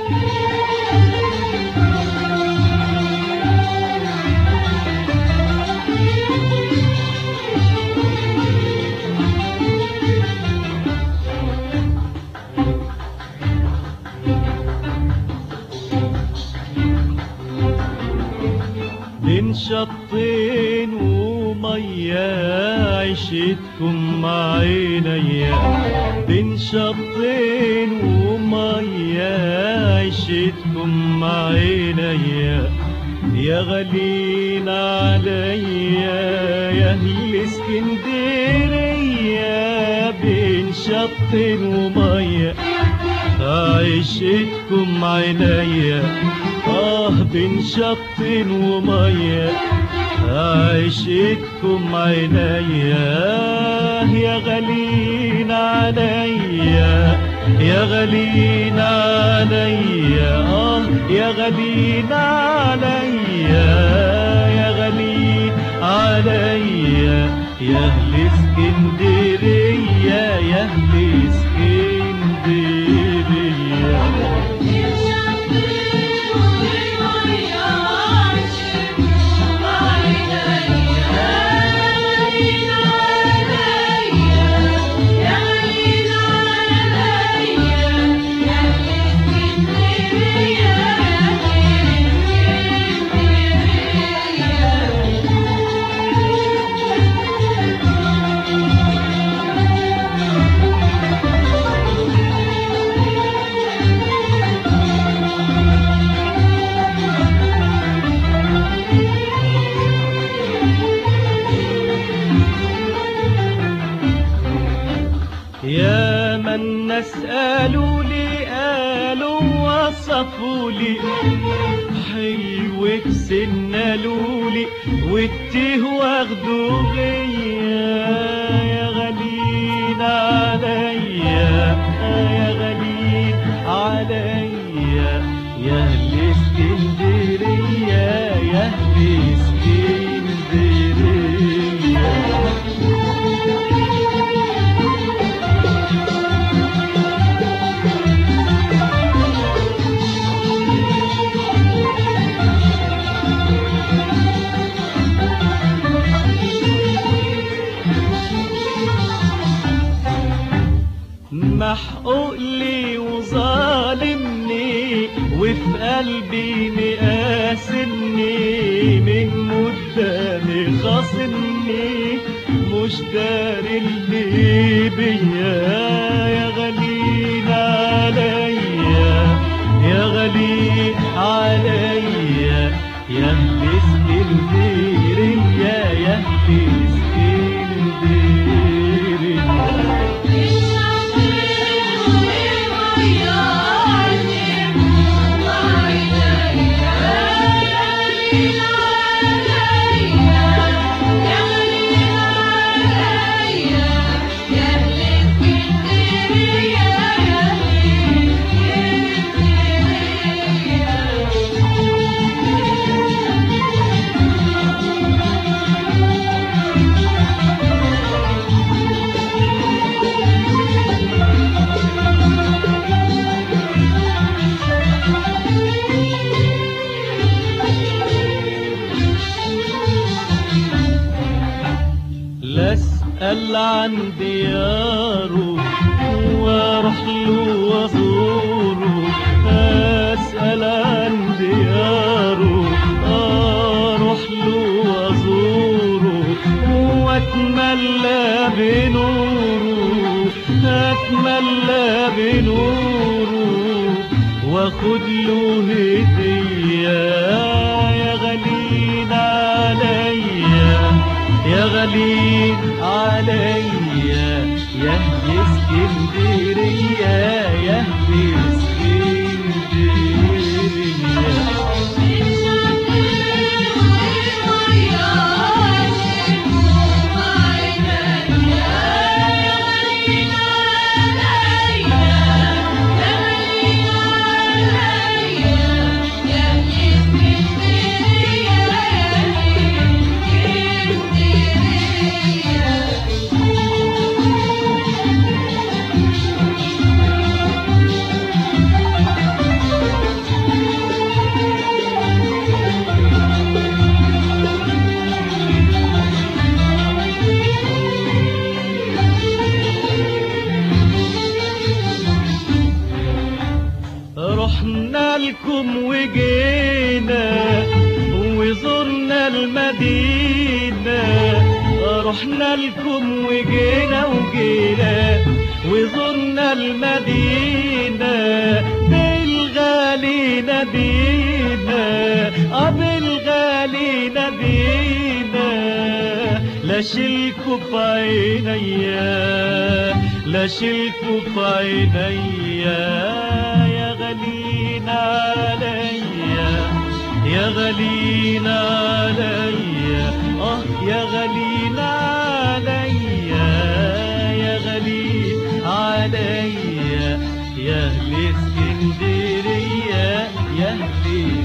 بين شطين ومية عشتكم مع عينيا بين شطين ومية عشتكم مع عينيا يا غالين عليا يا اهل اسكندرية بين شطين ومية عيشتكم عينيا آه بين شط ومية عيشتكم عينيا يا غالين عليا يا غالين عليا آه يا غالين عليا يا غالين عليا يا أهل اسكندرية يا أهل اسكندرية يا من الناس قالوا لي قالوا وصفوا لي حلوك سنالوا لي والتيه واخدوا بيا يا غالين عليا يا غالين عليا يا اهل اسكندريه يا اهل اسكندريه محقوق لي وظالمني وفي قلبي مقاسمني من قدامي خاصمني مش داري اللي بيا يا غالين عليا يا غالين عليا يا اهل اسكندريه يا اهل اسكندريه لا اسأل عن دياره واروح له وازوره اسأل عن دياره اروح له وازوره واتملى بنوره اتملى بنوره واخد له هديه يا غالين عليا يا غالي عليا يا اهل اسكندريه يا اهل اسكندريه لكم وجينا وزرنا المدينة رحنا لكم وجينا وجينا وزرنا المدينة بالغالي نبينا اه بالغالي نبينا لا شلكوا في عينيا لا شلكوا في عينيا يا غالين عليا يا غالين عليا اه يا غالين عليا يا غالين عليا يا اهل اسكندريه يا اهل